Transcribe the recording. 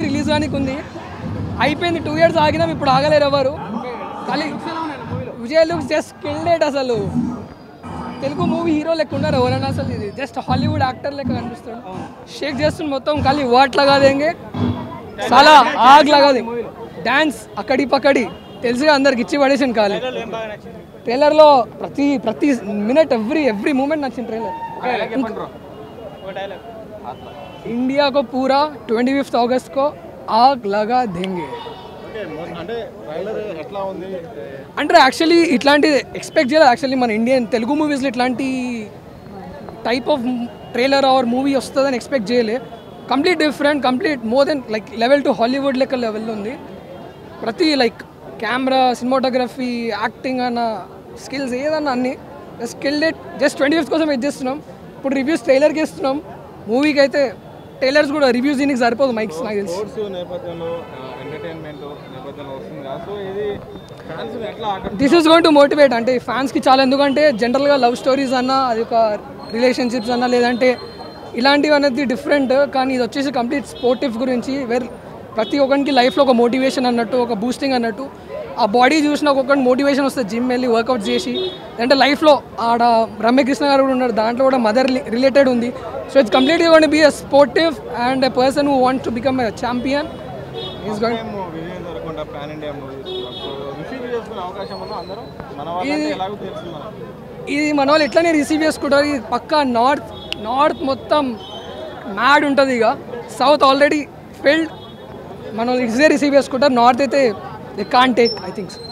release కానికి ఉంది అయిపోయింది two years ఆగినాం ఇప్పుడు ఆగలేరు ఎవరు కానీ విజయ్ లుక్స్ జస్ట్ కిల్డేట్ అసలు తెలుగు మూవీ హీరో లెక్క ఉన్నారు ఎవరైనా అసలు ఇది జస్ట్ హాలీవుడ్ యాక్టర్ లెక్క కనిపిస్తాడు షేక్ చేస్తుంది మొత్తం ఖాళీ వాట్ లగా దేంగే చాలా ఆగ్ లగా డాన్స్ అక్కడి పక్కడి తెలుసుగా అందరికి ఇచ్చి పడేసాను ఖాళీ ట్రైలర్లో ప్రతి ప్రతి మినిట్ ఎవ్రీ ఎవ్రీ మూమెంట్ నచ్చింది ట్రైలర్ इंडिया को पूरा ट्वेंटी फिफ्थ अगस्त को आग लगा देंगे ఓకే మొ- అంటే ట్రైలర్ ఎట్లా ఉంది అంటే యాక్చువల్లీ ఇట్లాంటి ఎక్స్పెక్ట్ చేయలేదు యాక్చువల్లీ మన ఇండియన్ తెలుగు మూవీస్లో ఇట్లాంటి type of trailer or movie వస్తుందని ఎక్స్పెక్ట్ చేయలే complete different complete more than like level to Hollywood లెక్క లెవెల్లో ఉంది ప్రతి లైక్ కెమెరా సినిమాటోగ్రఫీ యాక్టింగ్ అన్న స్కిల్స్ ఏదన్నా అన్ని skill date just twenty fifth కోసం వెయిట్ చేస్తున్నాం ఇప్పుడు రివ్యూస్ ట్రైలర్కి ఇస్తున్నాం మూవీకి అయితే ట్రైలర్స్ కూడా రివ్యూస్ దీనికి సరిపోదు మైక్స్ నాకు తెలిసి స్పోర్ట్స్ నేపథ్యంలో ఎంటర్టైన్మెంట్ నేపథ్యంలో వస్తుంది కదా సో ఇది ఫ్యాన్స్ ఎట్లా ఆకర్షి this is going to motivate అంటే ఫ్యాన్స్కి చాలా ఎందుకంటే జనరల్గా లవ్ స్టోరీస్ అన్న అది ఒక రిలేషన్షిప్స్ అన్న లేదంటే ఇలాంటివి అనేది డిఫరెంట్ కానీ ఇది వచ్చేసి కంప్లీట్ స్పోర్టివ్ గురించి వేర్ ప్రతి ఒక్కరికి లైఫ్లో ఒక మోటివేషన్ అన్నట్టు ఒక బూస్టింగ్ అన్నట్టు ఆ బాడీ చూసిన ఒక్కొక్కటి మోటివేషన్ వస్తుంది జిమ్ వెళ్ళి వర్కౌట్ చేసి అంటే లైఫ్లో ఆడ రమ్యకృష్ణ గారు కూడా ఉన్నారు దాంట్లో కూడా మదర్ రిలేటెడ్ ఉంది so it's completely gonna be a sportive and a person who want to become a champion is going time విజయం జరగకుండా pan India movie so receive చేసుకునే అవకాశం ఉందో అందరూ మన వాళ్ళంటే ఎలాగో తెలుస్తుంది మనకు ఇది మన వాళ్ళు ఎట్లనే రిసీవ్ చేసుకుంటారు ఇది పక్కా నార్త్ నార్త్ మొత్తం మ్యాడ్ ఉంటుంది ఇక సౌత్ ఆల్రెడీ ఫిల్డ్ మన వాళ్ళు ఈజీగా రిసీవ్ చేసుకుంటారు నార్త్ అయితే they can take I thinks